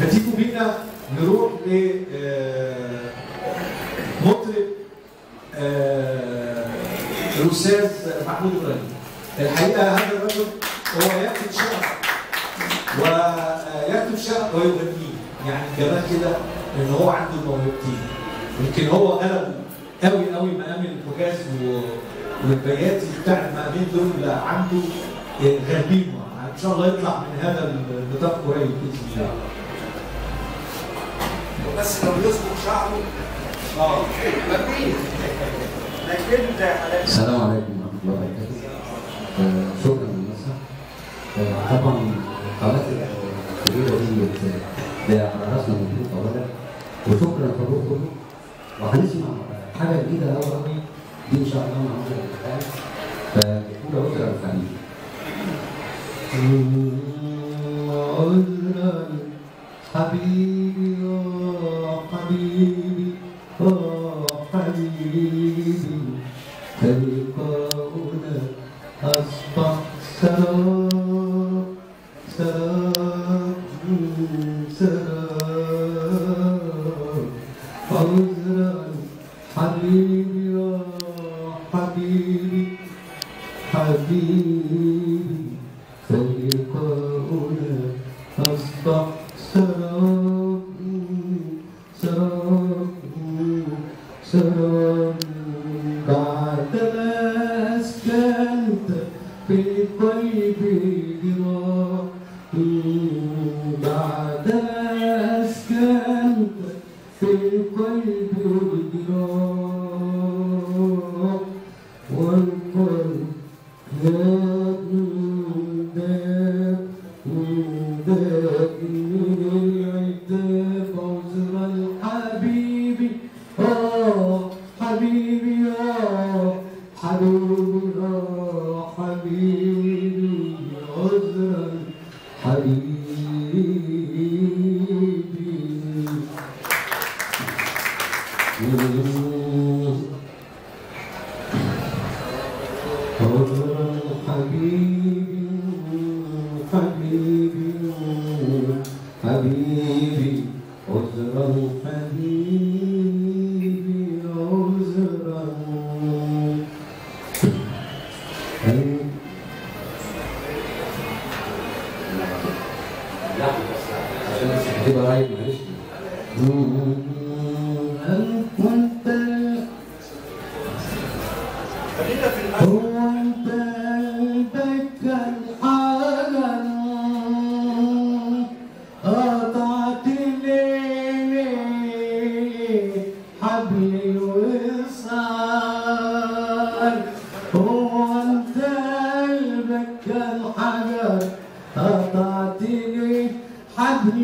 فتيجوا بينا نروح ل آه، مطرب آه، الاستاذ محمود ابراهيم الحقيقه هذا الرجل هو يكتب شعر ويكتب شعر ويغنيه يعني كمان كده ان هو عنده الموهبتين يمكن هو غلب قوي قوي مقام الحجاز و- والبياتي بتاع المقامين دول عنده آه، غالبين ان شاء الله يطلع من هذا النطاق قريب باذن الله بس لو يصبغ شعره اه مبين لكن زي حالاتي السلام عليكم ورحمة الله وبركاته. آه، شكرا للمسرح. آه، طبعا القناة الكبيرة دي ده على راسنا مبروك أولا وشكرا للحضور كله وهنسمع حاجة جديدة أوي أوي دي إن شاء الله مع عمر الامتحان فالأولى أسرة الفنية. عذرا حبيبي يا حبيبي يا حبيبي فلقاؤنا أصبح سراب سراب سراب عذرا حبيبي يا حبيبي حبيبي فلقاؤنا أصبح سراب سراب سراب بعدما أسكنت في قلبي جراح بعدما أسكنت في قلبي جراح والقلب داب داب داب من العتاب عذرا حبيبي آه حبيبي آه حبيبي آه حبيبي عذرا حبيبي عذرا حبيبي حبيبي حبيبي عذرا حبيبي عذرا عشان بس هتبقى رايق معلش هل كنت خلينا في الأول هو انت قلبك الحجر قطعت ليه حبل الوصال هو انت قلبك الحجر قطعت ليه حبل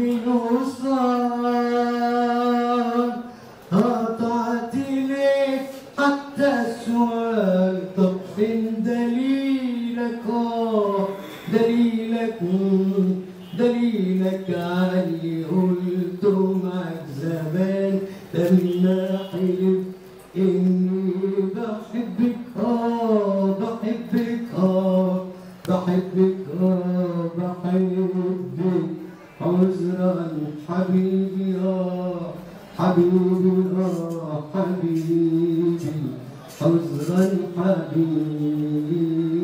الوصال قطعت ليه حتى السؤال طب فين دليلك اه دليلك مم، دليلك على اللي قلته معك زمان ده لما حلف اني بحبك اه بحبك اه بحبك اه بحبك عذرا حبيبي اه حبيبي اه حبيبي عذرا حبيبي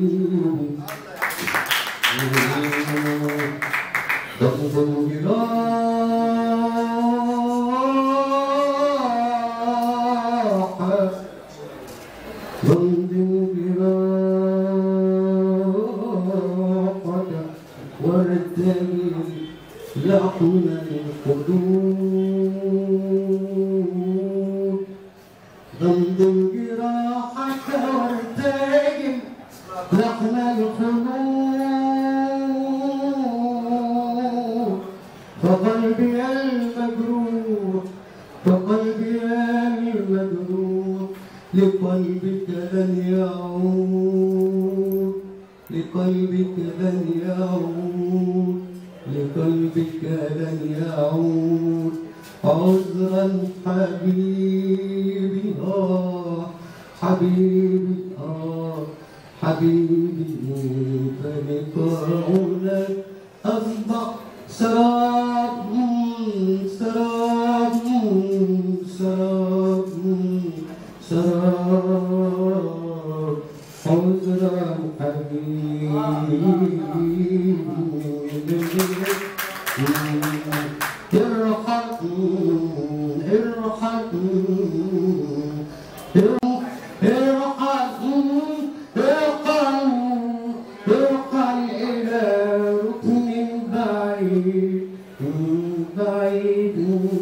ضمن جراح ضمن جراحك وارتمي لحن القلوب ضمن جراحك وارتجم لحن القلوب فقلبي المجروح فقلبي المجروح لقلبك لن يعود لقلبك لن يعود لقلبك لن يعود عذرا حبيبي آه حبيبي آه حبيبي فلقاؤنا أصبح سراب عذرا حبيبي ارحموا ارحموا ارحموا ارحموا ارحم إلى ركن بعيد بعيد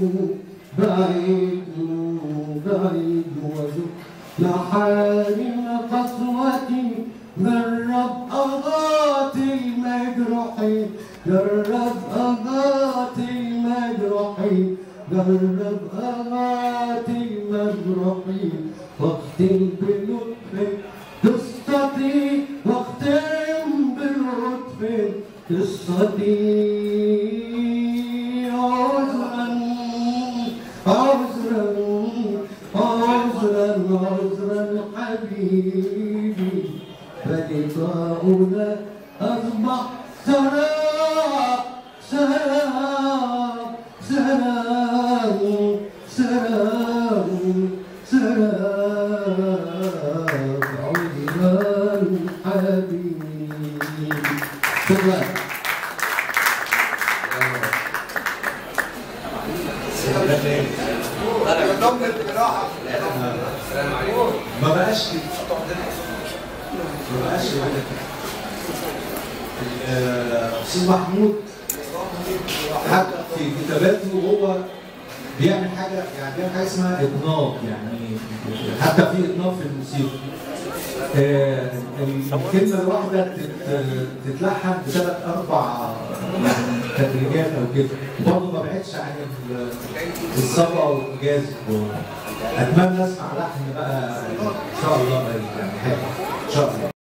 بعيد بعيد وزر محارم قسوتي جرب أغاط المجروحين جرب أغاط المجروحين جرب أغاط المجروحين واختم بلطف قصتي واختم بلطف قصتي عذرا عذرا عذرا عذرا حبيبي فلقاؤنا أصبح سراب سراب سراب سراب سراب عذرا حبيبي شكرا انا بطمن براحه ما بقاش كده ما بقاش كده آه، استاذ محمود حتى في كتاباته هو بيعمل حاجه يعني بيعمل حاجه اسمها اطناب يعني حتى في اطناب في الموسيقى آه، الكلمه الواحده تت- تتلحن بثلاث اربع تدريجات او كده برضه ما بعدش عن ال- الصبا والايجاز اتمنى اسمع لحن بقى ان شاء الله يعني حاجه ان شاء الله